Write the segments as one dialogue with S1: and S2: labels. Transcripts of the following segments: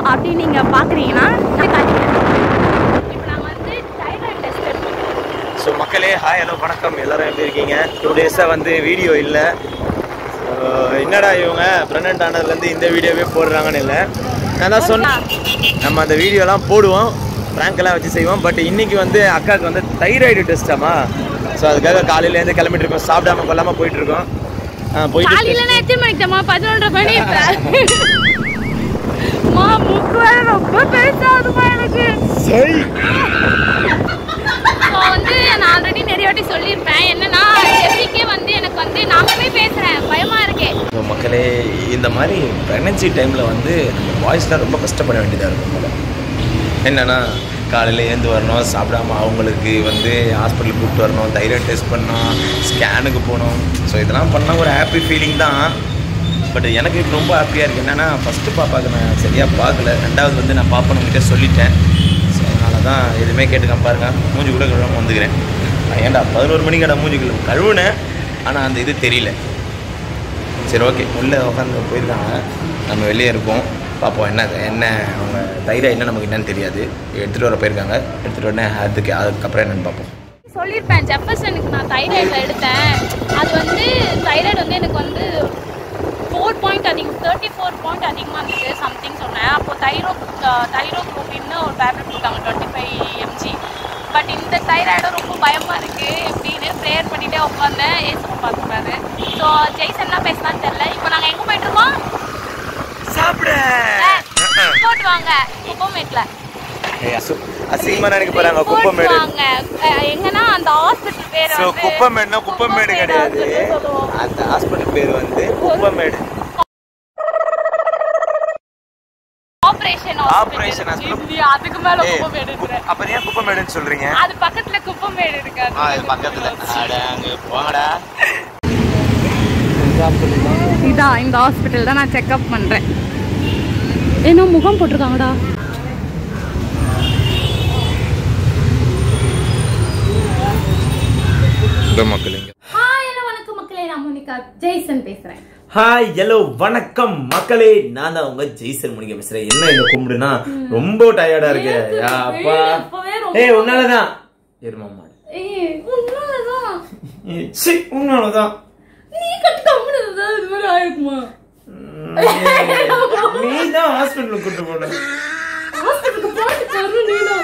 S1: அப்படி நீங்க பாக்குறீங்கன்னா நான் காட்டுறேன் இப்போ நாங்க வந்து தைராய்டு டெஸ்ட் எடுத்துக்கிறோம்
S2: ஸோ மக்களே ஹாய் ஹலோ வணக்கம் எல்லாரும் எப்படி இருக்கீங்க டூ டேஸாக வந்து வீடியோ இல்லை என்னடா இவங்க ப்ரெக்னென்ட் ஆனதுலேருந்து இந்த வீடியோவே போடுறாங்கன்னு இல்லை நான் தான் சொன்னேன் நம்ம அந்த வீடியோலாம் போடுவோம் ப்ராங்க்லாம் வச்சு செய்வோம் பட் இன்னைக்கு வந்து அக்காவுக்கு வந்து தைராய்டு டெஸ்ட்டாமா ஸோ அதுக்காக காலையிலேருந்து கிளம்பிட்டு இருக்கோம் சாப்பிடாம கொள்ளாமல் போயிட்டு இருக்கோம் ஆ, போயிட்டு
S1: காலையில நான் எத்தனை மணிக்கு தம்மா பதினொன்றரை மணி மா முக்கு வேற ரொம்ப பெருசாகுதுமா எனக்கு
S2: சரி
S1: ஸோ வந்து நான் ஆல்ரெடி நிறைய வாட்டி சொல்லியிருப்பேன் என்னன்னா எப்பிக்கே வந்து எனக்கு வந்து நான் போய் பேசுறேன் பயமா இருக்கே
S2: ஸோ மக்களே இந்த மாதிரி ப்ரெக்னென்சி டைமில் வந்து நம்ம பாய்ஸ்லாம் ரொம்ப கஷ்டப்பட வேண்டியதாக இருக்கும் போல என்னென்னா காலையில் ஏந்து வரணும் சாப்பிடாம அவங்களுக்கு வந்து ஹாஸ்பிட்டலுக்கு கூப்பிட்டு வரணும் தைராய்டு டெஸ்ட் பண்ணணும் ஸ்கேனுக்கு போகணும் ஸோ இதெல்லாம் பண்ணால் ஒரு ஹாப்பி ஃபீலிங் தான் பட் எனக்கு இப்போ ரொம்ப ஹாப்பியாக இருக்குது என்னென்னா ஃபஸ்ட்டு பாப்பாவுக்கு நான் சரியாக பார்க்கல ரெண்டாவது வந்து நான் பாப்பா உங்ககிட்ட சொல்லிட்டேன் ஸோ அதனால தான் எதுவுமே கேட்டுக்காம பாருங்க மூஞ்சி கூட கழுவாமல் வந்துக்கிறேன் நான் ஏன்டா பதினோரு மணிக்கு கடை மூஞ்சி கழுவு கழுவுனேன் ஆனால் அந்த இது தெரியல சரி ஓகே உள்ளே உட்காந்து போயிருக்காங்க நம்ம வெளியே இருக்கோம் பார்ப்போம் என்ன என்ன அவங்க தைரியம் என்ன நமக்கு என்னன்னு தெரியாது எடுத்துகிட்டு வர போயிருக்காங்க எடுத்துகிட்டு உடனே அதுக்கு அதுக்கப்புறம் என்னன்னு பார்ப்போம்
S1: சொல்லியிருப்பேன் ஜெஃபர்சனுக்கு நான் தைராய்டில் எடுத்தேன் அது வந்து தைராய்டு வந்து எனக்கு வந்து ஃபோர் பாயிண்ட் அதிகம் தேர்ட்டி ஃபோர் பாயிண்ட் அதிகமாக இருந்துச்சு சம்திங் சொன்னேன் அப்போ தைரோ தைரோ குரூப்பின்னு ஒரு டேப்லெட் கொடுத்தாங்க டுவெண்ட்டி ஃபைவ் எம்ஜி பட் இந்த தைராய்டும் ரொம்ப பயமாக இருக்குது எப்படின்னு ப்ரேயர் பண்ணிகிட்டே உட்காந்தேன் ஏசப்பா பார்த்துப்பாரு ஸோ ஜெய்சன்லாம் பேசலான்னு தெரில இப்போ நாங்கள் எங்கே போயிட்டுருக்கோம்
S2: சாப்பிட
S1: போட்டு வாங்க குப்பமேட்டில்
S2: அசிங்கமாக நினைக்க போகிறாங்க குப்பமேடு
S1: வாங்க அஹ் எங்கன்னா அந்த ஹாஸ்பிட்டல் பேர்
S2: ஸோ
S1: வந்து
S2: குப்பமேடுனா குப்பமேடு கிடையாது
S1: hospital சொல்லுவோம்.
S2: அந்த ஹாஸ்பிட்டல் பேர் வந்து குப்பமேடு
S1: ஆபரேஷன்
S2: ஆபரேஷன் hospital.
S1: இல்லையா அதுக்கு மேல
S2: ஏய்,
S1: குப்பமேடு
S2: குப்ப-
S1: இருக்கு
S2: அப்புறம் ஏன் குப்பமேடுன்னு சொல்கிறீங்க
S1: அது பக்கத்துல குப்பமேடு இருக்கு அது
S2: ஆ இது பக்கத்தில் அட அங்கே போங்கடா
S1: இதான் இந்த ஹாஸ்பிட்டல் தான் நான் செக்அப் பண்றேன் ஏன்னா முகம் போட்டிருக்காங்கடா
S2: மக்களுங்க
S1: ஹாய் ஹலோ வணக்கம் மக்களே நான் மோனிகா ஜெய்சன் பேசுறேன்
S2: ஹாய் ஹலோ வணக்கம் மக்களே நான் தான் உங்க ஜெய்சன் முனிக பேசுறேன் என்ன இந்த கும்பிடுனா ரொம்ப டயர்டா இருக்கு யா, அப்பா
S1: அப்பவே ரொம்ப-
S2: ஏய் உன்னாலதான் எருமா மாடு
S1: ஏய் உன்னாலதான்
S2: ஏய், சீ, உன்னாலதான்
S1: நீ கட்டு கம்முனதுதான் இது மாதிரி ஆயிருக்குமா
S2: நீ தான் ஹாஸ்பிட்டலுக்கு கூட்டு போன
S1: ஹாஸ்பிட்டலுக்கு போயிட்டு தரணும் நீதான்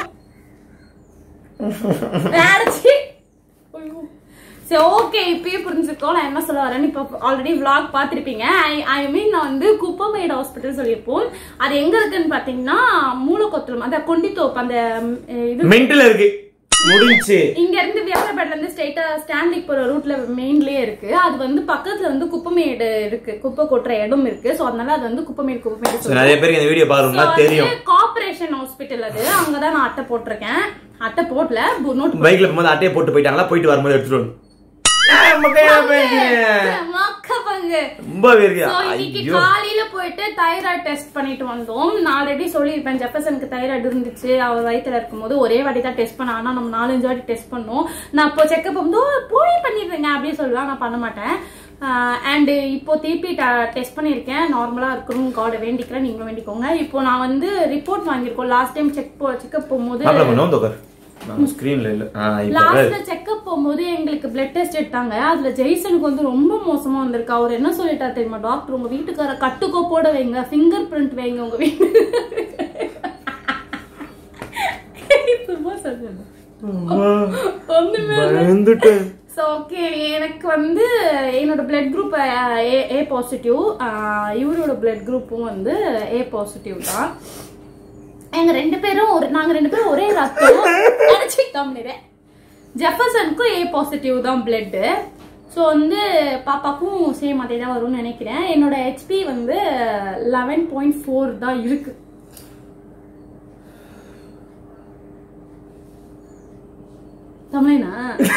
S1: வேறச்சி ஐயோ சரி ஓகே இப்பயே புரிஞ்சுக்கோ நான் என்ன சொல்ல வரேன்னு இப்போ ஆல்ரெடி vlog பார்த்துருப்பீங்க ஐ ஐ மீன் நான் வந்து குப்பமேடு ஹாஸ்பிட்டல் சொல்லியிருப்போம் அது எங்க இருக்குன்னு பார்த்தீங்கன்னா மூலக்கொத்தலம் அந்த கொண்டித்தோப்பு அந்த ம், இது
S2: மென்டல் இருக்கு முடிஞ்சு
S1: இங்க இருந்து வியாபாரப்பேட்ல இருந்து ஸ்ட்ரைட்டா ஸ்டாண்டிக் போற ரூட்ல மெயின்லயே இருக்கு அது வந்து பக்கத்துல வந்து குப்பமேடு இருக்கு குப்பை கொட்டுற இடம் இருக்கு சோ அதனால அது வந்து குப்பமேடு குப்பமேடு
S2: So, நிறைய பேருக்கு இந்த வீடியோ பாருங்கன்னா தெரியும்
S1: கார்பரேஷன் ஹாஸ்பிட்டல் அது அங்கதான் நான் அட்டை போட்டிருக்கேன் அட்டை போடல நோட்
S2: பைக்ல போகும்போது அட்டையை போட்டு போயிட்டாங்களா போயிட்டு வரும்போது எடுத்துட்டு வந்து. ஏய், மக்களே, பேசுறேன்.
S1: மக்க பங்கு
S2: ரொம்ப இருக்கு
S1: So, இன்னைக்கு
S2: ஐயோ
S1: காலையில போயிட்டு தைராய்டு டெஸ்ட் பண்ணிட்டு வந்தோம் நான் ஆல்ரெடி சொல்லியிருப்பேன் ஜெஃபர்சனுக்கு தைராய்டு இருந்துச்சு அவர் வயித்துல இருக்கும்போது ஒரே வாட்டி தான் டெஸ்ட் பண்ண ஆனா நம்ம நாலஞ்சு வாட்டி டெஸ்ட் பண்ணோம் நான் இப்போ செக்அப் வந்து போய் பண்ணிடுறேங்க அப்படின்னு சொல்லுவேன் நான் பண்ண மாட்டேன் அண்ட் இப்போ திருப்பி டெஸ்ட் பண்ணியிருக்கேன் நார்மலா இருக்கணும் காடை வேண்டிக்கிறேன் நீங்களும் வேண்டிக்கோங்க இப்போ நான் வந்து ரிப்போர்ட் வாங்கியிருக்கோம் லாஸ்ட் டைம் செக் செக்அப் போகும்போது
S2: மாப்பிள பண்ணோம் தோக்கர் நம்ம ஸ்கிரீன்ல இல்ல ஆ இப்போ
S1: லாஸ்ட்ல செக்அப் போகும்போது எங்களுக்கு பிளட் டெஸ்ட் எடுத்தாங்க அதுல ஜெய்சனுக்கு வந்து ரொம்ப மோசமா வந்திருக்கு அவர் என்ன சொல்லிட்டாரு தெரியுமா டாக்டர் உங்க வீட்டுக்கார கட்டுக்கோப்போட வைங்க ஃபிங்கர் பிரிண்ட் வைங்க உங்க வீட்டு சும்மா சொல்லுங்க ஒண்ணுமே
S2: வந்துட்டேன்
S1: ஸோ ஓகே எனக்கு வந்து என்னோட blood group A A positive இவரோட பிளட் குரூப்பும் வந்து ஏ பாசிட்டிவ் தான் எங்க ரெண்டு பேரும் ஒரு நாங்க ரெண்டு பேரும் ஒரே ரத்தம் நினைச்சுக்காம ஜெஃபர்சனுக்கும் ஏ பாசிட்டிவ் தான் பிளட் ஸோ வந்து பாப்பாக்கும் சேம் அதே தான் வரும்னு நினைக்கிறேன் என்னோட ஹெச்பி வந்து லெவன் பாயிண்ட் ஃபோர் தான் இருக்கு தமிழனா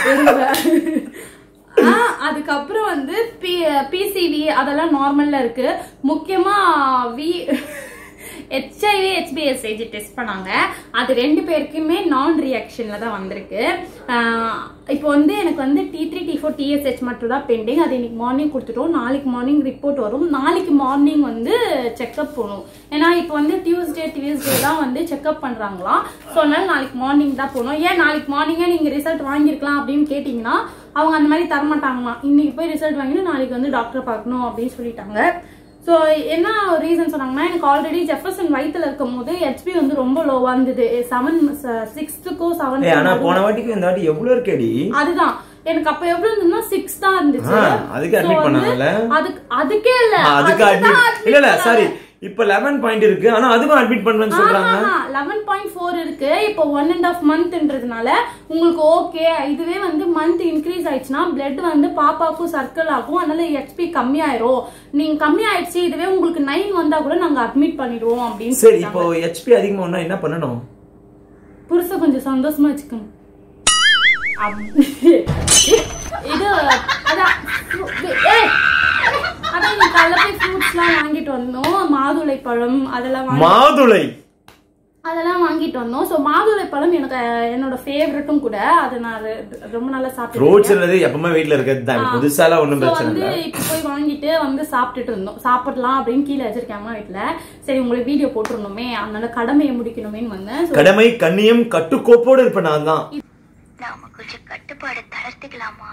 S1: ஆ, அதுக்கப்புறம் வந்து பி பிசிவி அதெல்லாம் நார்மல்ல இருக்கு முக்கியமா வி ஹெச்ஐவி டிஹெச்பிஎஸ்ஏஜி டெஸ்ட் பண்ணாங்க அது ரெண்டு பேருக்குமே நான் ரியாக்ஷன்ல தான் வந்திருக்கு ஆஹ் இப்போ வந்து எனக்கு வந்து T three T four TSH மட்டும் தான் பெண்டிங் அது இன்னைக்கு மார்னிங் கொடுத்துட்டோம் நாளைக்கு மார்னிங் ரிப்போர்ட் வரும் நாளைக்கு மார்னிங் வந்து செக்அப் போகணும் ஏன்னா இப்போ வந்து டியூஸ்டே டியூஸ்டே தான் வந்து செக்அப் பண்றாங்களாம் ஸோ அதனால நாளைக்கு மார்னிங் தான் போகணும் ஏன் நாளைக்கு மார்னிங்கே நீங்க ரிசல்ட் வாங்கியிருக்கலாம் அப்படின்னு கேட்டிங்கன்னா அவங்க அந்த மாதிரி தரமாட்டாங்களாம் இன்னைக்கு போய் ரிசல்ட் வாங்கிட்டு நாளைக்கு வந்து டாக்டர் பார்க்கணும் அப்படின்னு சொல்லிட்டாங்க ஸோ என்ன ரீசன் சொன்னாங்கன்னா எனக்கு ஆல்ரெடி ஜெஃபர்சன் வயித்துல இருக்கும் போது ஹெச்பி வந்து ரொம்ப லோவா இருந்தது செவன் சிக்ஸ்த்துக்கோ
S2: ஏய், ஆனா
S1: செவன்
S2: போன வாட்டிக்கு இந்த வாட்டி எவ்வளவு இருக்கேடி
S1: அதுதான் எனக்கு அப்ப எவ்வளவு இருந்ததுன்னா சிக்ஸ் தான் இருந்துச்சு
S2: ஆ, அதுக்கு
S1: So
S2: admit
S1: வந்து
S2: பண்ணாங்கல்ல?
S1: அதுக்கு அதுக்கே இல்ல
S2: ஆ, அதுக்கு
S1: அதுக்கு தான்
S2: அட்மிட் இல்ல இல்ல சாரி இப்ப லெவன் பாயிண்ட் இருக்கு ஆனா அதுக்கும் அட்மிட் பண்றேன்னு சொல்றாங்க
S1: லெவன் பாயிண்ட் ஃபோர் இருக்கு இப்போ ஒன் அண்ட் ஆஃப் மந்த்ன்றதுனால உங்களுக்கு ஓகே இதுவே வந்து மந்த் இன்க்ரீஸ் ஆயிடுச்சுன்னா பிளட் வந்து பாப்பாக்கும் சர்க்கிள் ஆகும் அதனால ஹெச்பி கம்மியாயிரும் நீங்க கம்மி ஆயிடுச்சு இதுவே உங்களுக்கு நைன் வந்தா கூட நாங்க அட்மிட் பண்ணிடுவோம் அப்படின்னு
S2: சரி
S1: சொல்லிட்டாங்க.
S2: இப்போ ஹெச்பி அதிகமா ஒண்ணா என்ன பண்ணணும்
S1: புருஷ கொஞ்சம் சந்தோஷமா வச்சுக்கணும் அப்~ இது அதான் ஏய், அதான் நீ காலைல போய் ஃப்ரூட்ஸ்லாம் வாங்கிட்டு வந்தோம் மாதுளை பழம் அதெல்லாம் வாங்கி
S2: மாதுளை
S1: அதெல்லாம் வாங்கிட்டு வந்தோம் ஸோ மாதுளை பழம் எனக்கு அஹ், என்னோட ஃபேவரட்டும் கூட அது நான் ரெ- ரொம்ப நல்லா
S2: ஃப்ரூட்ஸ்
S1: சாப்பிட்டு
S2: என்னது எப்பவுமே வீட்ல இருக்கிறது தான் புதுசாலாம் ஒண்ணும்
S1: ஸோ
S2: பிரச்சனை
S1: வந்து
S2: இல்ல
S1: இப்போ போய் வாங்கிட்டு வந்து சாப்பிட்டுட்டு இருந்தோம் சாப்பிடலாம் அப்படின்னு கீழே வச்சிருக்கேன் அம்மா வீட்டுல சரி உங்களுக்கு வீடியோ போட்டுருந்தோமே அதனால கடமையை முடிக்கணுமேன்னு வந்தேன் So,
S2: கடமை கண்ணியம் கட்டுக்கோப்போடு இருப்பேன் நான் தான்
S3: நாம கொஞ்சம் கட்டுப்பாடு தளர்த்துக்கலாமா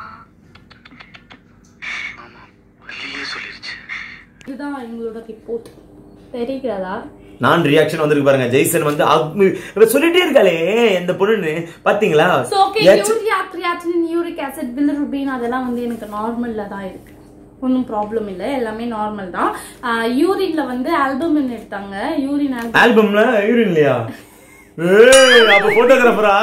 S1: இதுதான் எங்களோட ரிப்போர்ட் தெரிகிறதா
S2: நான் ரியாக்ஷன் வந்திருக்கு பாருங்க ஜெய்சன் வந்து அக்- இவ சொல்லிட்டே இருக்காளே இந்த பொண்ணு பாத்தீங்களா
S1: so okay
S2: H-
S1: urea creatinine uric acid bilirubin அதெல்லாம் வந்து எனக்கு நார்மல்ல தான் இருக்கு ஒன்றும் ப்ராப்ளம் இல்லை எல்லாமே நார்மல் தான் யூரின்ல வந்து ஆல்பமின் எடுத்தாங்க யூரின் ஆல்பம்
S2: ஆல்பம்ல யூரின் இல்லையா ஏய் அப்ப போட்டோகிராஃபரா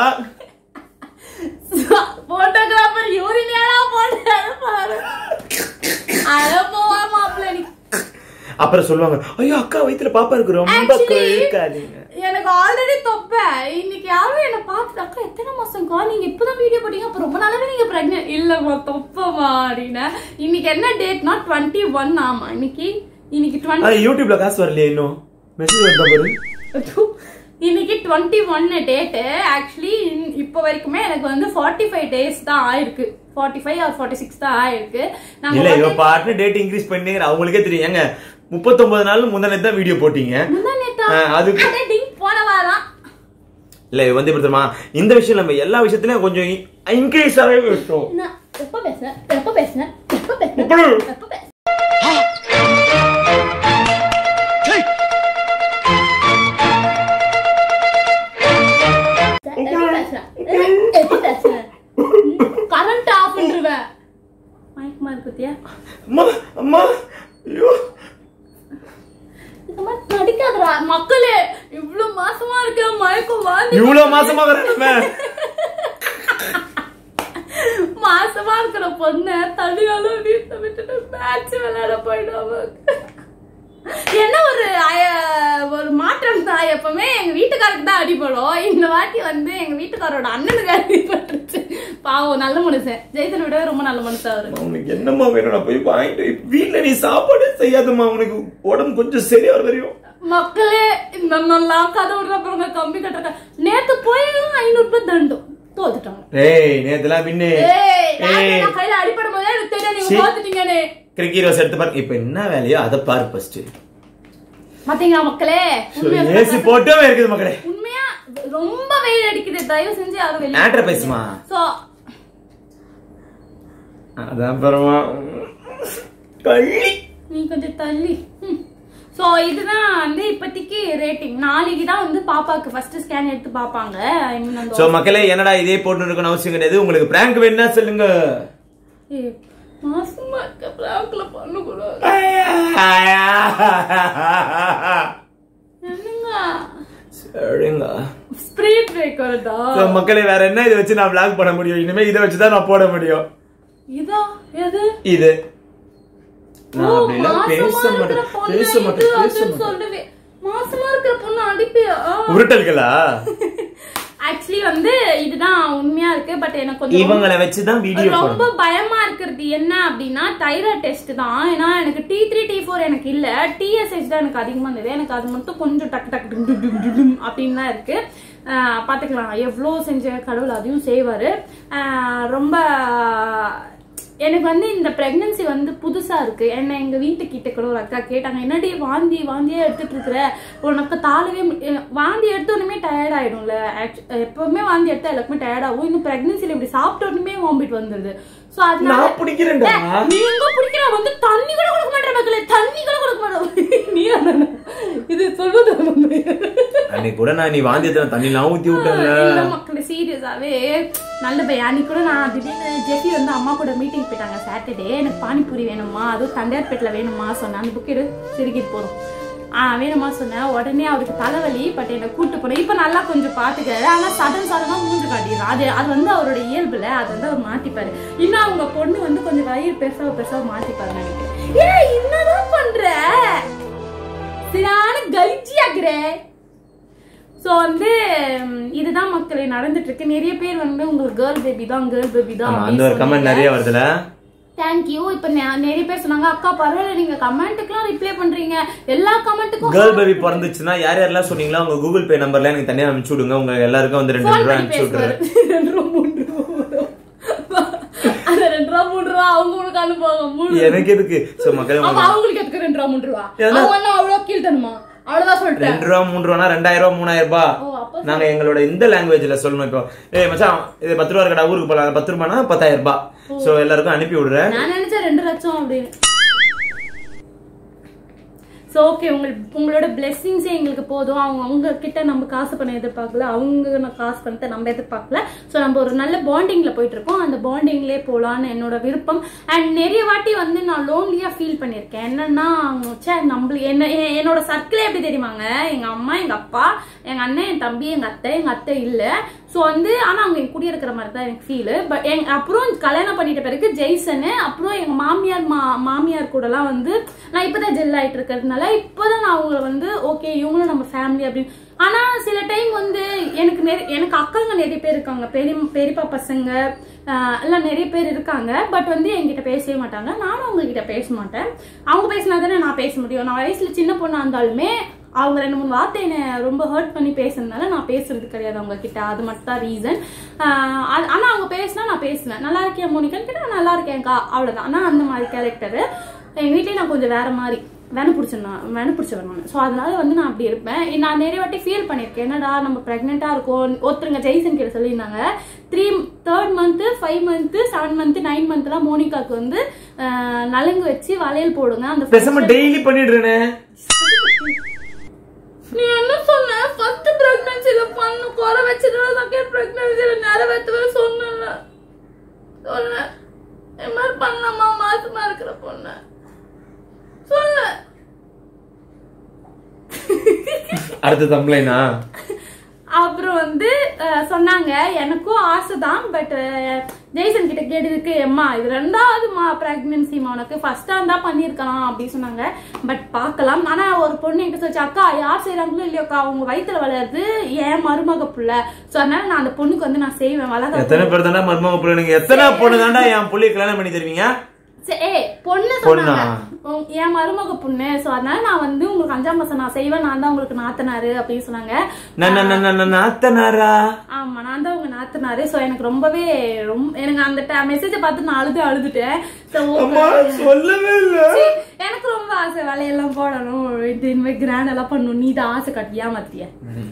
S1: போட்டோகிராஃபர் யூரின் ஏடா போட்டாரு பாரு அட போவா மாப்பிள்ள நீ
S2: அப்புறம் சொல்லுவாங்க ஐயோ அக்கா வயித்துல பாப்பா இருக்கு ரொம்ப
S1: Actually,
S2: இருக்காதீங்க
S1: எனக்கு ஆல்ரெடி தொப்ப இன்னைக்கு யாரும் என்ன பார்த்து அக்கா எத்தனை மாசம்க்கா நீங்க இப்பதான் வீடியோ போட்டீங்க அப்ப ரொம்ப நாளாவே நீங்க பிரெக்னென்ட் இல்லம்மா தொப்பமா அப்படின்னு இன்னைக்கு என்ன டேட்னா டுவெண்ட்டி ஒன் ஆமா இன்னைக்கு இன்னைக்கு
S2: ஆ,
S1: டுவெண்ட்டி
S2: யூடியூப்ல காசு வரலையே இன்னும் மெசேஜ் வருதா பாரு
S1: இன்னைக்கு டுவெண்ட்டி ஒன்னு டேட்டு ஆக்சுவலி இப்போ வரைக்குமே எனக்கு வந்து ஃபார்ட்டி ஃபைவ் டேஸ் தான் ஆயிருக்கு forty five or forty six தான் ஆயிருக்கு நாங்க
S2: இல்ல இவ
S1: வந்து-
S2: பாட்டு டேட் இன்க்ரீஸ் பண்ணி அவங்களுக்கே தெரியும் ஏங்க முப்பத்தொன்பது நாள் முந்தானே தான் வீடியோ போட்டீங்க
S1: முந்தா நேத்தா?
S2: ஆ, அதுக்கு-
S1: அட டிங் போன வாரம்
S2: இல்ல இது வந்து எப்படி தெரியுமா இந்த விஷயம் நம்ம எல்லா விஷயத்துலயும் கொஞ்சம் இன்க்ரீஸ் ஆகவே விஷயம்
S1: நான் எப்ப பேசுனேன் எப்ப பேசுனேன் எப்ப பேசுனேன்
S2: எப்படி?
S1: எப்ப பேசுனேன் எப்ப பேசுனேன் கரண்ட் ஆஃப் பண்ணிருவேன் மயக்கமா இருக்குத்தியா
S2: அம்மா அம்மா ஐயோ
S1: இந்த மாதிரி நடிக்காதடா மக்களே இவ்வளவு மாசமா இருக்க மயக்கம் வாந்தி
S2: இவ்வளவு மாசமா வரணுமே
S1: மாசமா இருக்கிற பொண்ணு தனியாலும் வீட்டை விட்டுட்டு மேட்ச் விளையாட போயிடுவாங்க என்ன ஒரு அய- ஒரு மாற்றம் தான் எப்பவுமே எங்க வீட்டுக்காரருக்கு தான் அடிபடும் இந்த வாட்டி வந்து எங்க வீட்டுக்காரோட அண்ணனுக்கு அடிபட்டுருச்சு பாவம் நல்ல மனுஷன் ஜெய்தன் விடவே ரொம்ப நல்ல மனுஷன் அவரு
S2: உனக்கு என்னம்மா வேணும் நான் போய் வாங்கிட்டு வீட்டுல நீ சாப்பாடு செய்யாதம்மா உனக்கு உடம்பு கொஞ்சம் சரியா வர வரையும்
S1: மக்களே இந்த நல்லா கதை விடுற பாருங்க கம்பி கட்டுறாங்க நேத்து போய் ஐநூறு ரூபாய் தண்டும் தோத்துட்டாங்க
S2: ஏய் நேத்துலாம் பின்னு
S1: ஏய் நான்
S2: ஏய்
S1: நான் கையில அடிபடும் போதே எனக்கு தெரியும்
S2: சீ.
S1: நீங்க பாத்துட்டீங்கன்னு
S2: கிரிக்கெட் ரோஸ் எடுத்து பாரு இப்ப என்ன வேலையோ அதை பாரு ஃபர்ஸ்ட்
S1: பாத்தீங்களா மக்களே உண்மையா
S2: ஏசி போட்டோமே இருக்குது மக்களே
S1: உண்மையா ரொம்ப வெயில் அடிக்குது தயவு செஞ்சு யாரும் வெளிய
S2: ஆட்ர பேசுமா
S1: சோ
S2: அதான் பரமா கள்ளி
S1: நீ கொஞ்சம் தள்ளி சோ இதுதான் வந்து இப்போதைக்கு ரேட்டிங் நாளைக்கு தான் வந்து பாப்பாக்கு ஃபர்ஸ்ட் ஸ்கேன் எடுத்து பாப்பாங்க I mean அந்த
S2: சோ மக்களே என்னடா இதே போட்டு இருக்கணும் அவசியம் கிடையாது உங்களுக்கு பிராங்க் வேணும்னா சொல்லுங்க
S1: ஏய், மாசமா இருக்க பிராக்ல பண்ணக்கூடாது என்னங்க
S2: சரிங்க
S1: ஸ்ப்ரே பிரேக் வருதா
S2: சோ மக்களே வேற என்ன இதை வச்சு நான் vlog பண்ண முடியும் இனிமே இதை வச்சு தான் நான் போட முடியும்
S1: இதா எது
S2: இது
S1: ஓ,
S2: நான் அப்படிலாம்
S1: மாசமா
S2: பேச
S1: இருக்கிற
S2: மாட்டேன்
S1: பொண்ணு
S2: பேச
S1: இது,
S2: மாட்டேன் பேச
S1: அதுன்னு
S2: மாட்டேன்
S1: சொல்லுவே. மாசமா இருக்கிற பொண்ணு அடிப்பியா
S2: உருட்டல்களா
S1: ஆக்சுவலி வந்து இதுதான் உண்மையா இருக்கு பட் எனக்கு கொஞ்சம்
S2: இவங்களை வச்சுதான் வீடியோ
S1: ரொம்ப பயமா இருக்கிறது என்ன அப்படின்னா தைராய்ட் டெஸ்ட் தான் ஏன்னா எனக்கு டி த்ரீ டி ஃபோர் எனக்கு இல்ல டிஎஸ்ஹெச் தான் எனக்கு அதிகமா இருந்தது எனக்கு அது மட்டும் கொஞ்சம் டக்கு டக்கு டும் டும் டும் டும் டும் அப்படின்னு தான் இருக்கு ஆஹ் பாத்துக்கலாம் எவ்வளோ செஞ்ச கடவுள் அதையும் செய்வாரு ஆஹ் ரொம்ப எனக்கு வந்து இந்த பிரெக்னன்சி வந்து புதுசா இருக்கு என்ன எங்க வீட்டுக்கிட்ட கூட ஒரு அக்கா கேட்டாங்க என்னடி வாந்தி வாந்தியே எடுத்துட்டு இருக்கிற உனக்கு தாளவே மு- எ- வாந்தி எடுத்த உடனே டயர்ட் ஆயிடும்ல Actu- எப்பவுமே வாந்தி எடுத்தா எல்லாருக்குமே டயர்ட் ஆகும் இன்னும் பிரெக்னன்சில இப்படி சாப்பிட்ட உடனே வாமிட் வந்துருது சோ அதனால
S2: நான் பிடிக்கிறேன்டா
S1: நீங்க பிடிக்கிற வந்து தண்ணி கூட கொடுக்க மாட்டேன் மக்களே தண்ணி கூட கொடுக்க மாட்டேன் நீ அதானே? இது சொல்லுது
S2: அன்னைக்கு கூட நான் நீ வாந்தி எடுத்த தண்ணிலாம் ஊத்தி விட்டேன்ல
S1: இல்ல மக்களே சீரியஸாவே நல்ல பையன் அன்னைக்கு கூட நான் திடீர்னு ஜெஃபி வந்து அம்மா கூட மீட்டிங் போயிட்டாங்க சாட்டர்டே எனக்கு பானிபூரி வேணுமா அதுவும் தண்டையார்பேட்டில் வேணுமா சொன்னேன் அந்த புக் எடு சிரிக்கிட்டு போதும் ஆ வேணுமா சொன்னேன் உடனே அவருக்கு தலைவலி பட் என்னை கூட்டு போனேன் இப்போ நல்லா கொஞ்சம் பார்த்துக்காரு ஆனால் சடன் சடனா மூஞ்சு காட்டிடுறான் அது அது வந்து அவரோட இயல்புல அது வந்து அவர் மாத்திப்பாரு இன்னும் அவங்க பொண்ணு வந்து கொஞ்சம் வயிறு பெருசாக பெருசாக மாத்திப்பாரு நினைக்கிறேன் ஏன் என்னதான் பண்ற சரியான கலிச்சி ஆக்குறேன் ஸோ வந்து ம், இதுதான் மக்களே நடந்துட்டு இருக்கு நிறைய பேர் வந்து உங்களுக்கு கேர்ள் பேபி தான் கேர்ள் பேபி தான்
S2: ஆமா, அந்த ஒரு கமெண்ட் நிறைய வருதுல
S1: தேங்க்யூ இப்போ நிறைய பேர் சொன்னாங்க அக்கா பரவாயில்ல நீங்க கமெண்ட்டுக்குலாம் ரிப்ளை பண்றீங்க எல்லா கமெண்ட்டுக்கும்
S2: கேர்ள் பேபி பிறந்துச்சுன்னா யார் யாரெல்லாம் சொன்னீங்களோ உங்க கூகுள் பே நம்பர்ல எனக்கு தனியா அனுப்பிச்சு விடுங்க உங்க எல்லாருக்கும் வந்து ரெண்டு
S1: ஃபோன்
S2: ரூபா
S1: பண்ணி
S2: அனுப்பிச்சு விட்டுறேன்
S1: பேசுவாரு ரெண்டு ரூபா மூணு ரூபா அந்த ரெண்டு ரூபா மூணு ரூபா அவங்க உங்களுக்கு அனுப்புவாங்க மூணு
S2: எனக்கு எதுக்கு சோ மக்களே
S1: அப்ப
S2: உங்களுக்கு
S1: அவங்களுக்கு எதுக்கு ரெண்டு ரூபா மூணு ரூபா
S2: எதுனா-
S1: அவங்க என்ன அவ்வளவு கீழ்த்தணுமா அவ்வளவுதான் சொல்லிட்டேன்
S2: ரெண்டு ரூபா மூணு ரூபா ரெண்டாயிரம் ரூபா மூணாயிரம் ரூபாய்
S1: ஓ அப்ப
S2: நாங்க எங்களோட இந்த லாங்குவேஜ்ல சொல்லணும் இப்போ ஏய் மச்சான் இது பத்து ரூபா இருக்கடா ஊருக்கு போலாம் பத்து ரூபானா பத்தாயிரம் ரூபாய் சோ எல்லாருக்கும் அனுப்பி விடுறேன்
S1: நான் நினைச்சேன் ரெண்டு லட்சம் அப்படின்னு ஸோ ஓகே உங்களுக்கு உங்களோட பிளெஸ்ஸிங்ஸே எங்களுக்கு போதும் அவங்க அவங்க கிட்ட நம்ம காசு பண்ண எதிர்பார்க்கல அவங்க நான் காசு பண்ணத்தை நம்ம எதிர்பார்க்கல ஸோ நம்ம ஒரு நல்ல பாண்டிங்ல போயிட்டு இருக்கோம் அந்த பாண்டிங்லேயே போகலான்னு என்னோட விருப்பம் அண்ட் நிறைய வாட்டி வந்து நான் லோன்லியா ஃபீல் பண்ணியிருக்கேன் என்னன்னா ச்சே நம்மளுக்கு என்ன எ- என்னோட சர்க்கிளே எப்படி தெரியுமாங்க எங்க அம்மா எங்க அப்பா எங்க அண்ணன் என் தம்பி எங்க அத்தை எங்க அத்தை இல்ல ஸோ வந்து ஆனா அவங்க என் கூட இருக்கிற மாதிரி தான் எனக்கு ஃபீல் பட் எங் அப்புறம் கல்யாணம் பண்ணிட்ட பிறகு ஜெய்சனு அப்புறம் எங்க மாமியார் மா மாமியார் கூடலாம் வந்து நான் இப்பதான் ஜெல் ஆயிட்டு இருக்கிறதுனால இப்போதான் நான் அவங்கள வந்து ஓகே இவங்களும் நம்ம ஃபேமிலி அப்படின்னு ஆனா சில டைம் வந்து எனக்கு நிறைய எனக்கு அக்காங்க நிறைய பேர் இருக்காங்க பெரிய பெரியப்பா பசங்க ஆஹ் எல்லாம் நிறைய பேர் இருக்காங்க பட் வந்து என்கிட்ட பேசவே மாட்டாங்க நானும் அவங்க கிட்ட பேச மாட்டேன் அவங்க பேசினா தானே நான் பேச முடியும் நான் வயசுல சின்ன பொண்ணா இருந்தாலுமே அவங்க ரெண்டு மூணு வார்த்தை என்னை ரொம்ப ஹர்ட் பண்ணி பேசுனதுனால நான் பேசுறது கிடையாது அவங்க கிட்ட அது மட்டும் தான் ரீசன் ஆனா அவங்க பேசினா நான் பேசுவேன் நல்லா இருக்கேன் மோனிகன் கிட்ட நான் நல்லா இருக்கேன்க்கா அவ்வளவுதான் ஆனா அந்த மாதிரி கேரக்டர் எங்க வீட்லயே நான் கொஞ்சம் வேற மாதிரி வேனை பிடிச்சேன் வேனை பிடிச்சவன் நான் ஸோ அதனால வந்து நான் அப்படி இருப்பேன் நான் நிறைய வாட்டி ஃபீல் பண்ணியிருக்கேன் என்னடா நம்ம ப்ரெக்னெண்ட்டாக இருக்கோம் ஒருத்தருங்க ஜெய்சன் கிட்ட சொல்லியிருந்தாங்க three third month five month seven month nine மந்த்லாம் மோனிகாக்கு வந்து ஆஹ், நலுங்கு வச்சு வளையல் போடுங்க அந்த
S2: பேசாம டெய்லி பண்ணிடுறேனே
S1: நீ என்ன சொன்ன ஃபர்ஸ்ட் பிரெக்னன்சில பண்ணு குறை வச்சதுல செகண்ட் பிரெக்னன்சில நிறைவேற்றுவேன் சொன்னல சொன்ன இந்த மாதிரி பண்ணலாமா மாசமா இருக்கிற பொண்ணு சொல்லு
S2: அடுத்த தம்ப்ளைனா
S1: அப்புறம் வந்து அஹ், சொன்னாங்க எனக்கும் ஆசை தான் பட் ஜெய்சன் கிட்ட கேட்டதுக்கு எம்மா இது ரெண்டாவது மா பிரெக்னன்சிமா உனக்கு ஃபர்ஸ்டா இருந்தா பண்ணிருக்கலாம் அப்படின்னு சொன்னாங்க பட் பார்க்கலாம் ஆனா ஒரு பொண்ணு என்கிட்ட சொல்லிச்சு அக்கா யார் செய்யறாங்களோ இல்லையோக்கா அவங்க வயித்துல வளருது என் மருமக புள்ள சோ அதனால நான் அந்த பொண்ணுக்கு வந்து நான் செய்வேன் வளர
S2: எத்தனை பேர் தாண்டா மர்மங்க பிள்ளைங்க எத்தனை பொண்ணு தாண்டா என் புள்ளைய கல்யாணம் பண்ணி தருவீங்க
S1: சரி, ஏய் பொண்ணு
S2: பொண்ணா?
S1: சொன்னாங்க உம், என் மருமக பொண்ணு சோ அதனால நான் வந்து உங்களுக்கு அஞ்சாம் மாசம் நான் செய்வேன் நான் தான் உங்களுக்கு நாத்தனாரு அப்படின்னு சொன்னாங்க
S2: நான் நான் நான் நான் நாத்தனாரா
S1: ஆமா நான் தான் உங்க நாத்தனாரு சோ எனக்கு ரொம்பவே ரொம்ப எனக்கு அந்த மெசேஜ பார்த்து நான் அழுது அழுதுட்டேன் So,
S2: அம்மா சொல்லவே இல்ல
S1: சரி, எனக்கு ரொம்ப ஆசை வேலையெல்லாம் போடணும் இது இனிமே கிராண்ட் எல்லாம் பண்ணணும் நீ தான் ஆசை காட்டி ஏமாத்திய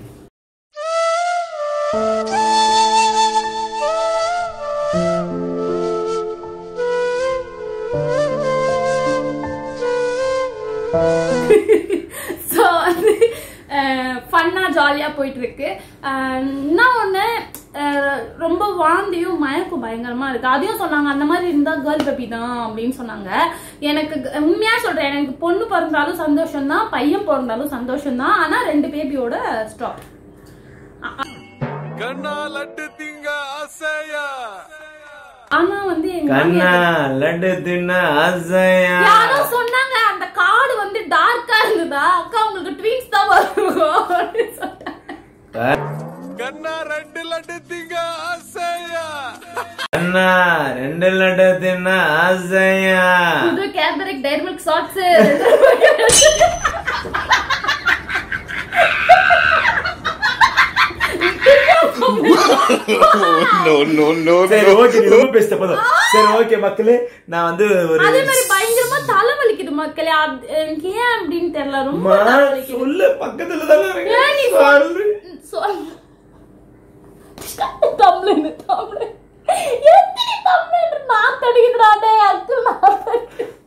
S1: ஸோ வந்து ஃபன்னா ஜாலியாக போயிட்டு இருக்கு அஹ், இன்னும் ஒன்று ரொம்ப வாந்தியும் மயக்கம் பயங்கரமா இருக்கு அதையும் சொன்னாங்க அந்த மாதிரி இருந்தா கேர்ள் பேபி தான் அப்படின்னு சொன்னாங்க எனக்கு க- உண்மையா சொல்றேன் எனக்கு பொண்ணு பிறந்தாலும் சந்தோஷம் தான் பையன் பிறந்தாலும் சந்தோஷம் தான் ஆனா ரெண்டு பேபியோட ஸ்டாப்
S4: கண்ணா லட்டு திங்க ஆசையா
S1: ஆனா வந்து எங்க
S2: கண்ணா
S1: மாமியார்
S2: லட்டு தின்ன ஆசையா
S1: யாரோ சொன்னாங்க அந்த கார்டு வந்து டார்க்கா இருந்ததா அக்கா உங்களுக்கு ட்வீன்ஸ் தான் வரும் அப்படின்னு சொன்னாங்க.
S4: கண்ணா ரெண்டு லட்டு திங்க ஆசையா
S2: அண்ணா ரெண்டு லட்டு தின்ன ஆசையா
S1: புது கேட்பரிக் டைரி மில்க் ஷார்ட்ஸ்
S2: சரி ஓகே நீ ரொம்ப பேசிட்ட போதும் சரி ஓகே மக்களே நான் வந்து ஒரு
S1: அதே மாதிரி பயங்கரமா தலை வலிக்குது மக்களே அது எனக்கு ஏன் அப்படின்னு தெரியல ரொம்ப
S2: மா,
S1: தலை வலிக்குது
S2: சொல்லு பக்கத்துல தானே
S1: ஏன் நீ
S2: இருக்கு. சொல்லு.
S1: சொல் தமிழ் தமிழ் எத்தனை தமிழ் நான் தடுக்கிறானே அக்கு நான்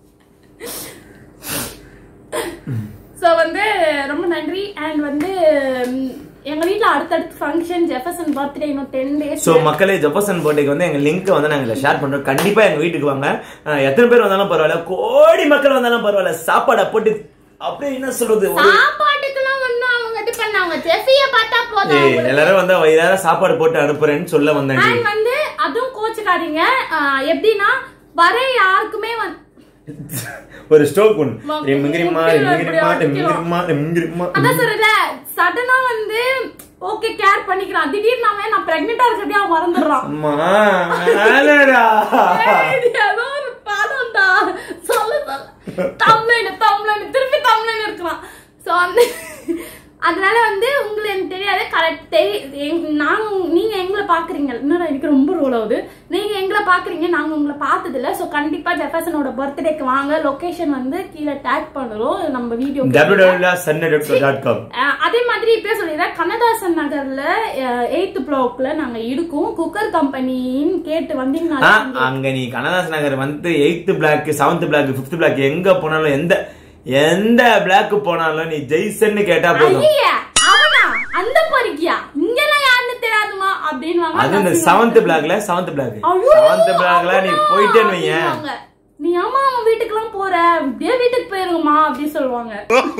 S1: ஸோ வந்து ரொம்ப நன்றி அண்ட் வந்து ம், எங்க வீட்ல அடுத்தடுத்து ஃபங்க்ஷன் ஜெஃபர்சன் பர்த்டே இன்னும் டென் டேஸ்
S2: சோ மக்களே ஜெஃபர்சன் பர்த்டேக்கு வந்து எங்க லிங்க் வந்து நாங்க ஷேர் பண்றோம் கண்டிப்பா எங்க வீட்டுக்கு வாங்க அஹ் எத்தனை பேர் வந்தாலும் பரவாயில்ல கோடி மக்கள் வந்தாலும் பரவாயில்ல சாப்பாடை போட்டு அப்படியே என்ன சொல்றது ஒரு
S1: சாப்பாட்டுக்கெல்லாம் ஒண்ணும் அவங்க இது பண்ணாங்க ஜெஃபிய பார்த்தா போதும்
S2: ஏய்,
S1: அவங்களுக்கு.
S2: எல்லாரும் வந்தா வயிறார சாப்பாடு போட்டு அனுப்புறேன்னு சொல்ல வந்தேன்
S1: அண்ட் வந்து அதுவும் கோச்சுக்காதீங்க ஆஹ் எப்படின்னா வர யாருக்குமே வந்து
S2: ஒரு ஸ்டோக் ஒன்று
S1: ம-
S2: ரிமிங்கிரிமா
S1: முக்கியம்
S2: ரிமிங்கிரிமா
S1: அப்படி
S2: ரிமிங்கிரிமா ரிமிங்கிரிமா
S1: அதான் சொல்றல சடனா வந்து ஓகே கேர் பண்ணிக்கிறான் திடீர்னு அவன் நான் பிரெக்னெண்டா இருக்கிறதே அவன் மறந்துடுறான்
S2: அம்மா ஆனடா
S1: ஏய், இது ஏதோ ஒரு படம்டா சொல்ல சொல்ல தமிழ் தமிழ் திருப்பி தமிழ் இருக்கிறான் சோ அந்த அதனால வந்து உங்களுக்கு எனக்கு தெரியாது கரெக்ட் நாங்க நீங்க எங்களை பாக்குறீங்க இன்னும் எனக்கு ரொம்ப ரோல் ஆகுது நீங்க எங்களை பாக்குறீங்க நாங்க உங்களை பார்த்தது இல்ல சோ கண்டிப்பா ஜெஃபர்சனோட பர்த்டேக்கு வாங்க லொகேஷன் வந்து கீழே டேக் பண்ணுறோம் நம்ம வீடியோ
S2: www.sunnet.com
S1: அஹ் அதே மாதிரி இப்பயே சொல்லிடுறேன் கண்ணதாசன் நகர்ல எயித்து பிளாக்ல நாங்க இருக்கோம் குக்கர் கம்பெனின்னு கேட்டு
S2: ஆ,
S1: வந்தீங்கன்னா
S2: அங்க நீ கனதாஸ் நகர் வந்து eighth block seventh block fifth block எங்க போனாலும் எந்த எந்த பிளாக் போனாலும் நீ ஜெய்சன்னு கேட்டா போதும்
S1: ஐய அவனா அந்த பறிக்கியா இங்கெல்லாம் யாருன்னு தெரியாதுமா அப்படின்னு
S2: அது இந்த செவன்த் பிளாக்ல செவன்த் பிளாக் செவன்த் பிளாக்ல நீ போயிட்டேன்னு வையேன்
S1: நீ ஆமா அவன் வீட்டுக்குலாம் போற இப்படியே வீட்டுக்கு போயிருங்கம்மா அப்படி சொல்லுவாங்க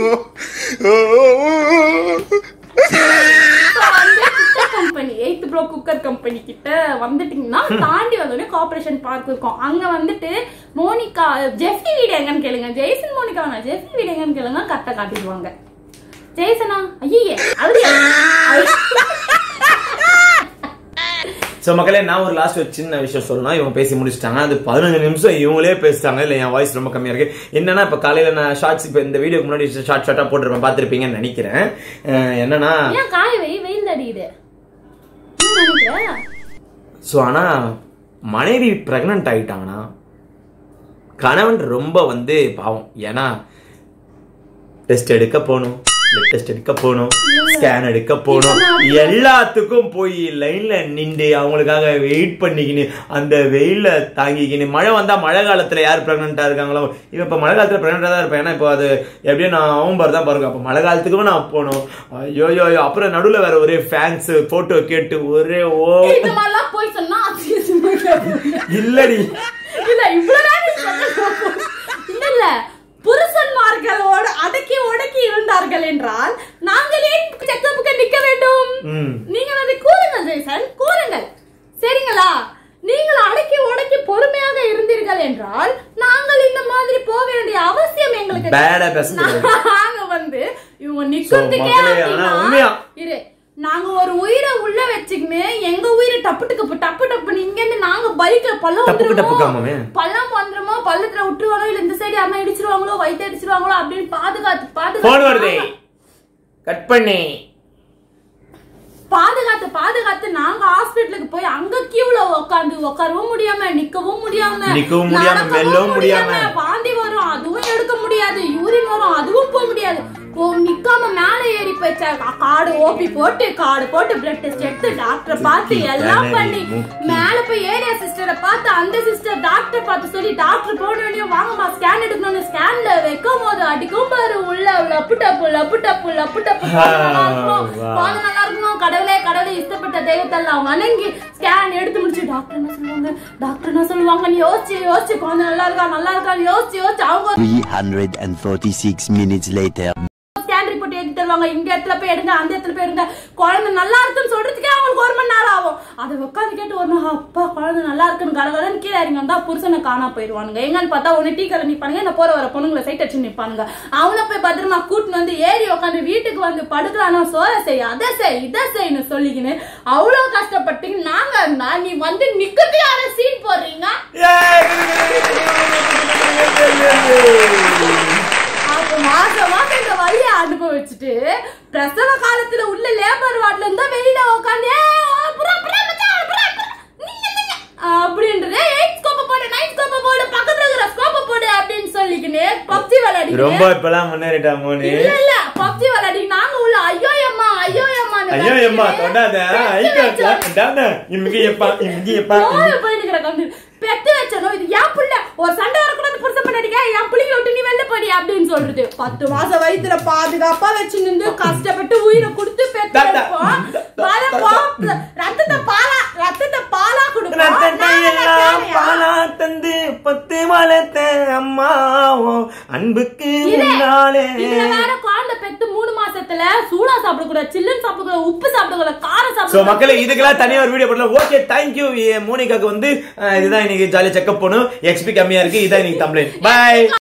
S1: company eight pro cooker company கிட்ட வந்துட்டீங்கன்னா தாண்டி வந்தோடனே கார்பரேஷன் பார்க் இருக்கும் அங்க வந்துட்டு மோனிகா ஜெஃப்டி வீடு எங்கன்னு கேளுங்க ஜெய்சன் மோனிகா வேணா ஜெஃப்டி வீடு எங்கன்னு கேளுங்க கரெக்டா காட்டிடுவாங்க ஜெய்சனா ஐயே அது
S2: சோ மக்களே நான் ஒரு லாஸ்ட் ஒரு சின்ன விஷயம் சொல்லணும் இவங்க பேசி முடிச்சிட்டாங்க அது பதினஞ்சு நிமிஷம் இவங்களே பேசிட்டாங்க இல்ல என் வாய்ஸ் ரொம்ப கம்மியா இருக்கு என்னன்னா இப்ப காலையில நான் ஷார்ட்ஸ் இப்ப இந்த வீடியோக்கு முன்னாடி ஷார்ட் ஷார்ட்டா போட்டிருப்பேன் பாத்திருப்பீங்கன்னு நினைக்கிறேன் அஹ் என்னன்னா
S1: ஏன் காய வை வெயில் அடிக்குது என்ன நினைக்கிற
S2: ஸோ ஆனால் மனைவி ப்ரெக்னென்ட் ஆயிட்டாங்கன்னா கணவன் ரொம்ப வந்து பாவம் ஏன்னா டெஸ்ட் எடுக்க போகணும் பிளட் டெஸ்ட் எடுக்க போகணும் ஸ்கேன் எடுக்க போகணும் எல்லாத்துக்கும் போய் லைன்ல நின்று அவங்களுக்காக வெயிட் பண்ணிக்கின்னு அந்த வெயில தாங்கிக்கின்னு மழை வந்தா மழை காலத்துல யார் ப்ரெக்னெண்டா இருக்காங்களோ இவன் இப்ப மழை காலத்துல ப்ரெக்னெண்டா தான் இருப்பேன் ஏன்னா இப்போ அது எப்படியும் நான் அவன் பாரு தான் பாருங்க அப்போ மழை காலத்துக்கும் நான் போகணும் ஐயோ ஐயோ ஐயோ. அப்புறம் நடுவுல வேற ஒரே ஃபேன்ஸ் போட்டோ கேட்டு ஒரே ஓ
S1: இந்த மாதிரிலாம் போய் சொன்னா அசிங்கமா கேட்பாங்க.
S2: இல்லடி
S1: இல்ல இவ்வளவு நேரம் சொன்னது இல்ல இல்ல புருஷன்மார்களோடு அடக்கி ஒடக்கி இருந்தார்கள் என்றால் நாங்கள் ஏன் செக்கப்புக்கு நிக்க வேண்டும்
S2: ம்
S1: நீங்கள் அதை கூறுங்கள் ஜெய்சன் கூறுங்கள் சரிங்களா நீங்கள் அடக்கி ஒடக்கி பொறுமையாக இருந்தீர்கள் என்றால் நாங்கள் இந்த மாதிரி போக வேண்டிய அவசியம் எங்களுக்கு
S2: பேடா பேசக்கூடாது
S1: நாங்க வந்து இவங்க நிக்கிறதுக்கே
S2: மக்களே, ஆனா
S1: அப்படின்னா,
S2: உண்மையா?
S1: இரு நாங்க ஒரு உயிரை உள்ள வச்சுக்கின்னு எங்க உயிரை டப்பு டப்பு டப்பு டப்புன்னு இங்க இருந்து நாங்க பைக்ல பள்ளம்
S2: டப்புக்கு டப்புக்கு
S1: வந்துருமோ
S2: ஆமாமே.
S1: பள்ளம் வந்துருமோ பள்ளத்துல விட்டுருவாங்களோ இல்ல இந்த சைடு யாருன்னா இடிச்சிருவாங்களோ வயிற்று அடிச்சிருவாங்களோ அப்படின்னு பாதுகாத்து
S2: போன் வருதே
S1: பாதுகாத்து
S2: கட் பண்ணி
S1: பாதுகாத்து பாதுகாத்து நாங்க ஹாஸ்பிட்டலுக்கு போய் அங்க கியூல உட்காந்து உட்காரவும் முடியாம நிக்கவும் முடியாம
S2: நிக்கவும் முடியாம,
S1: நடக்கவும்
S2: மெல்லவும் முடியாம.
S1: வாந்தி வரும் அதுவும் எடுக்க முடியாது யூரின் வரும் அதுவும் போக முடியாது போ நிக்காம மேல ஏறி போய் ச- கார்டு ஓபி போட்டு கார்டு போட்டு பிளட் டெஸ்ட் எடுத்து டாக்டரை பார்த்து
S2: முக்கி,
S1: எல்லாம்
S2: கிணறு,
S1: பண்ணி
S2: முக்கி.
S1: மேல போய் ஏரியா சிஸ்டரை பார்த்து அந்த சிஸ்டர் டாக்டர் பார்த்து சொல்லி டாக்டர் போன வேண்டிய வாங்கம்மா ஸ்கேன் எடுக்கணும்னு ஸ்கேன்ல வைக்கும் போது அடிக்கும் பாரு உள்ள லப்பு டப்பு லப்பு டப்பு லப்பு டப்பு குழந்தை நல்லா இருக்கணும்
S2: Wow.
S1: குழந்தை நல்லா இருக்கணும் கடவுளே கடவுளே இஷ்டப்பட்ட தெய்வத்தெல்லாம் வணங்கி ஸ்கேன் எடுத்து முடிச்சு டாக்டர் என்ன சொல்லுவாங்க டாக்டர் என்ன சொல்லுவாங்க யோசிச்சு யோசிச்சு குழந்தை நல்லா இருக்கா நல்லா இருக்கான்னு யோசிச்சு யோசிச்சு அவங்க
S5: 346 minutes later.
S1: ஸ்கேன் ரிப்போர்ட் எடுத்து தருவாங்க இந்த இடத்துல போய் எடுங்க அந்த இடத்துல போய் எடுங்க குழந்தை நல்லா இருக்குன்னு சொல்றதுக்கே அவங்களுக்கு ஒரு மணி நேரம் ஆகும் அதை உட்காந்து கேட்டு ஒரு நாள் அப்பா குழந்தை நல்லா இருக்குன்னு கடகடன்னு கீழே இறங்கி வந்தா புருஷனை காணா போயிடுவானுங்க எங்கன்னு பார்த்தா ஒன்னு டீ கடை நிப்பானுங்க இந்த போற வர பொண்ணுங்களை சைட் அடிச்சு நிப்பானுங்க அவனை போய் பத்திரமா கூட்டின்னு வந்து ஏறி உட்காந்து வீட்டுக்கு வந்து படுக்கலானா சோற செய் அதை செய் இதை செய்யு சொல்லிக்கின்னு அவ்வளவு கஷ்டப்பட்டு நாங்க இருந்தா நீ வந்து நிக்கிறது யார சீன் போடுறீங்க அப்ப மாசம் மாசம் இந்த வழிய அனுபவிச்சுட்டு பிரசவ காலத்துல உள்ள லேபர் வார்டுல இருந்தா வெளியில உட்காந்து அப்படின்றது எயிட் ஸ்கோப்ப போடு நைட் ஸ்கோப்ப போடு பக்கத்துல இருக்கிற ஸ்கோப்ப போடு அப்படின்னு சொல்லிக்கின்னு பப்ஜி விளையாடி
S5: ரொம்ப இப்பெல்லாம் முன்னேறிட்டா மோனி
S1: இல்ல இல்ல பப்ஜி விளையாடி நாங்க உள்ள ஐயோ அம்மா ஐயோ அம்மா
S5: ஐயோ எம்மா தொடாத ஐக்கா டாடா இம்கி எப்பா இம்கி எப்பா
S1: போயிட்டு கம்பி பெத்து வச்சனும் இது என் புள்ள ஒரு சண்டை வரக்கூடாது புருஷன் பண்ணாடிக்க என் புள்ளிங்க விட்டு நீ வெளில போடி அப்படின்னு சொல்றது பத்து மாசம் வயித்துல பாதுகாப்பா வச்சு நின்று கஷ்டப்பட்டு உயிரை கொடுத்து பெத்து
S5: தாத்தா.
S1: வைப்போம். பாலை போ- ரத்தத்தை பாலா ரத்தத்தை பாலா கொடுப்போம்
S5: ரத்தத்தை
S1: நாங்க
S5: எல்லாம்
S1: தேவையா?
S5: பாலா தந்து பத்து வளர்த்த அம்மாவோ அன்புக்கு
S1: இதே,
S5: முன்னாலே
S1: இதுல வேற குழந்தை பெத்து மூணு மாசத்துல சூடா சாப்பிடக்கூடாது சில்லுன்னு சாப்பிடக்கூடாது உப்பு சாப்பிடக்கூடாது காரம்
S5: சோ
S1: சாப்பிடக்கூடாது
S5: மக்களே இதுக்கெல்லாம் தனியா ஒரு வீடியோ போடலாம் ஓகே தேங்க்யூ மோனிகாக்கு வந்து அஹ், இதுதான் இன்னைக்கு ஜாலியா செக்அப் பண்ணும் எக்ஸ்பி கம்மியா இருக்கு இதான் இன்னைக்கு கம்ப்ளைண்ட் பை